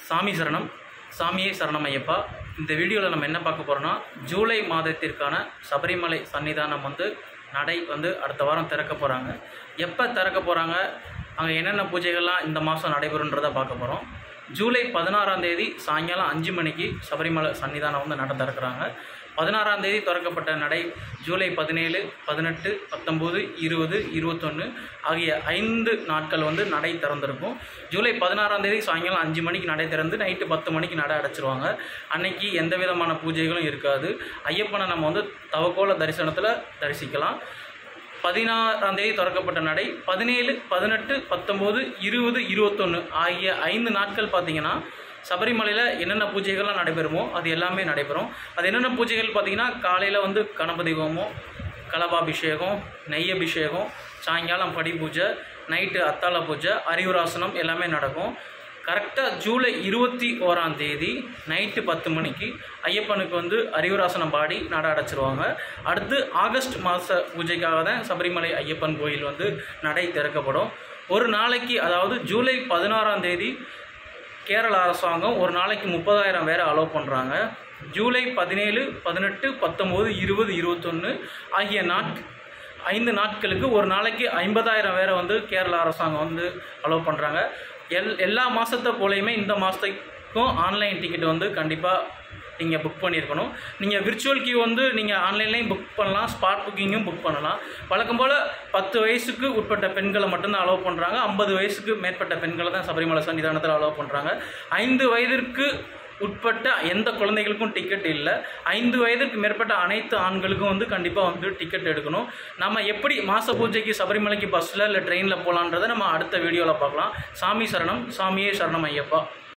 சாமி சரணம் சாமியே சரணம் ஐயப்பா இந்த வீடியோவில் நம்ம என்ன பார்க்க போகிறோம்னா ஜூலை மாதத்திற்கான சபரிமலை சன்னிதானம் வந்து நடை வந்து அடுத்த வாரம் திறக்க போகிறாங்க எப்போ திறக்க போகிறாங்க அங்கே என்னென்ன பூஜைகள்லாம் இந்த மாதம் நடைபெறுன்றதை பார்க்க போகிறோம் ஜூலை பதினாறாம் தேதி சாயங்காலம் அஞ்சு மணிக்கு சபரிமலை சன்னிதானம் வந்து நட திறக்கிறாங்க பதினாறாம் தேதி திறக்கப்பட்ட நடை ஜூலை பதினேழு பதினெட்டு பத்தொம்போது இருபது இருபத்தொன்று ஆகிய ஐந்து நாட்கள் வந்து நடை திறந்திருக்கும் ஜூலை பதினாறாம் தேதி சாயங்காலம் அஞ்சு மணிக்கு நடை திறந்து நைட்டு பத்து மணிக்கு நடை அடைச்சிருவாங்க அன்னைக்கு எந்த விதமான பூஜைகளும் இருக்காது ஐயப்பனை நம்ம வந்து தவக்கோல தரிசனத்தில் தரிசிக்கலாம் பதினாறாம் தேதி திறக்கப்பட்ட நடை பதினேழு பதினெட்டு பத்தொம்போது இருபது இருபத்தொன்று ஆகிய ஐந்து நாட்கள் பார்த்தீங்கன்னா சபரிமலையில் என்னென்ன பூஜைகள்லாம் நடைபெறுமோ அது எல்லாமே நடைபெறும் அது என்னென்ன பூஜைகள் பார்த்தீங்கன்னா காலையில் வந்து கணபதி ஹோமம் கலபாபிஷேகம் நெய் அபிஷேகம் சாயங்காலம் படி பூஜை நைட்டு அத்தாள பூஜை அறிவுராசனம் எல்லாமே நடக்கும் கரெக்டாக ஜூலை இருபத்தி ஓராம் தேதி நைட்டு பத்து மணிக்கு ஐயப்பனுக்கு வந்து அறிவுராசனம் பாடி நட அடைச்சிருவாங்க அடுத்து ஆகஸ்ட் மாத பூஜைக்காக தான் சபரிமலை ஐயப்பன் கோயில் வந்து நடை திறக்கப்படும் ஒரு நாளைக்கு அதாவது ஜூலை பதினாறாம் தேதி கேரள அரசாங்கம் ஒரு நாளைக்கு முப்பதாயிரம் பேரை அலோவ் பண்ணுறாங்க ஜூலை பதினேழு பதினெட்டு பத்தொம்போது இருபது இருபத்தொன்று ஆகிய நாட் ஐந்து நாட்களுக்கு ஒரு நாளைக்கு ஐம்பதாயிரம் பேரை வந்து கேரள அரசாங்கம் வந்து அலோவ் பண்ணுறாங்க எல் எல்லா மாதத்தை போலையுமே இந்த மாதத்துக்கும் ஆன்லைன் டிக்கெட் வந்து கண்டிப்பாக நீங்கள் புக் பண்ணியிருக்கணும் நீங்கள் விர்ச்சுவல் கியூ வந்து நீங்கள் ஆன்லைன்லேயும் புக் பண்ணலாம் ஸ்பாட் புக்கிங்கும் புக் பண்ணலாம் வழக்கம் போல் பத்து வயசுக்கு உட்பட்ட பெண்களை மட்டும்தான் அலோவ் பண்ணுறாங்க ஐம்பது வயசுக்கு மேற்பட்ட பெண்களை தான் சபரிமலை சன்னிதானத்தில் அலோவ் பண்ணுறாங்க ஐந்து வயதிற்கு உட்பட்ட எந்த குழந்தைகளுக்கும் டிக்கெட் இல்லை ஐந்து வயதுக்கு மேற்பட்ட அனைத்து ஆண்களுக்கும் வந்து கண்டிப்பாக வந்து டிக்கெட் எடுக்கணும் நம்ம எப்படி மாத பூஜைக்கு சபரிமலைக்கு பஸ்ஸில் இல்லை ட்ரெயினில் போகலான்றதை நம்ம அடுத்த வீடியோவில் பார்க்கலாம் சாமி சரணம் சாமியே சரணம் ஐயப்பா